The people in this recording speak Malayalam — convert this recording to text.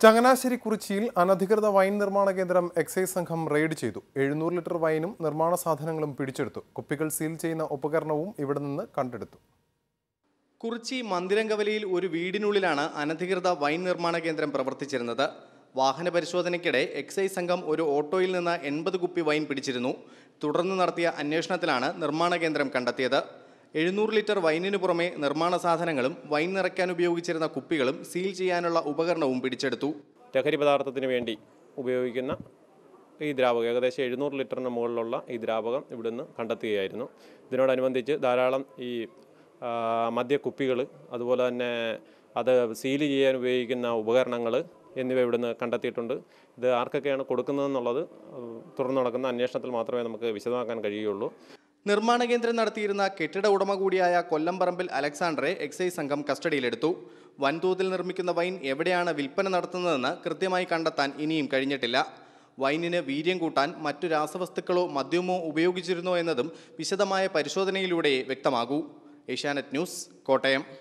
ചങ്ങനാശ്ശേരി കുറിച്ചിയിൽ അനധികൃത വൈൻ നിർമ്മാണ കേന്ദ്രം എക്സൈസ് സംഘം റെയ്ഡ് ചെയ്തു എഴുന്നൂറ് ലിറ്റർ വൈനും നിർമ്മാണ സാധനങ്ങളും പിടിച്ചെടുത്തു കുപ്പികൾ സീൽ ചെയ്യുന്ന ഉപകരണവും ഇവിടെ നിന്ന് കണ്ടെടുത്തു കുറിച്ചി മന്ദിരങ്കവലിയിൽ ഒരു വീടിനുള്ളിലാണ് അനധികൃത വൈൻ നിർമ്മാണ കേന്ദ്രം പ്രവർത്തിച്ചിരുന്നത് വാഹന പരിശോധനയ്ക്കിടെ എക്സൈസ് സംഘം ഒരു ഓട്ടോയിൽ നിന്ന് എൺപത് കുപ്പി വൈൻ പിടിച്ചിരുന്നു തുടർന്ന് നടത്തിയ അന്വേഷണത്തിലാണ് നിർമ്മാണ കേന്ദ്രം കണ്ടെത്തിയത് എഴുന്നൂറ് ലിറ്റർ വൈനിനു പുറമെ നിർമ്മാണ സാധനങ്ങളും വൈൻ നിറയ്ക്കാൻ ഉപയോഗിച്ചിരുന്ന കുപ്പികളും സീൽ ചെയ്യാനുള്ള ഉപകരണവും പിടിച്ചെടുത്തു ലഹരി പദാർത്ഥത്തിന് വേണ്ടി ഉപയോഗിക്കുന്ന ഈ ദ്രാവകം ഏകദേശം എഴുന്നൂറ് ലിറ്ററിന് മുകളിലുള്ള ഈ ദ്രാവകം ഇവിടുന്ന് കണ്ടെത്തുകയായിരുന്നു ഇതിനോടനുബന്ധിച്ച് ധാരാളം ഈ ആ, മദ്യക്കുപ്പികൾ അതുപോലെ തന്നെ അത് സീൽ ചെയ്യാൻ ഉപയോഗിക്കുന്ന ഉപകരണങ്ങൾ എന്നിവ ഇവിടുന്ന് കണ്ടെത്തിയിട്ടുണ്ട് ഇത് ആർക്കൊക്കെയാണ് കൊടുക്കുന്നതെന്നുള്ളത് ഉം, തുടർന്ന് നടക്കുന്ന അന്വേഷണത്തിൽ മാത്രമേ നമുക്ക് വിശദമാക്കാൻ കഴിയുകയുള്ളൂ നിർമ്മാണ കേന്ദ്രം നടത്തിയിരുന്ന കെട്ടിട ഉടമ കൂടിയായ കൊല്ലംപറമ്പിൽ അലക്സാണ്ടറെ എക്സൈസ് സംഘം കസ്റ്റഡിയിലെടുത്തു വൻതോതിൽ നിർമ്മിക്കുന്ന വൈൻ എവിടെയാണ് വിൽപ്പന നടത്തുന്നതെന്ന് കൃത്യമായി കണ്ടെത്താൻ ഇനിയും കഴിഞ്ഞിട്ടില്ല വൈനിന് വീര്യം കൂട്ടാൻ മറ്റു രാസവസ്തുക്കളോ മദ്യമോ ഉപയോഗിച്ചിരുന്നോ എന്നതും വിശദമായ പരിശോധനയിലൂടെ വ്യക്തമാകൂ ഏഷ്യാനെറ്റ് ന്യൂസ് കോട്ടയം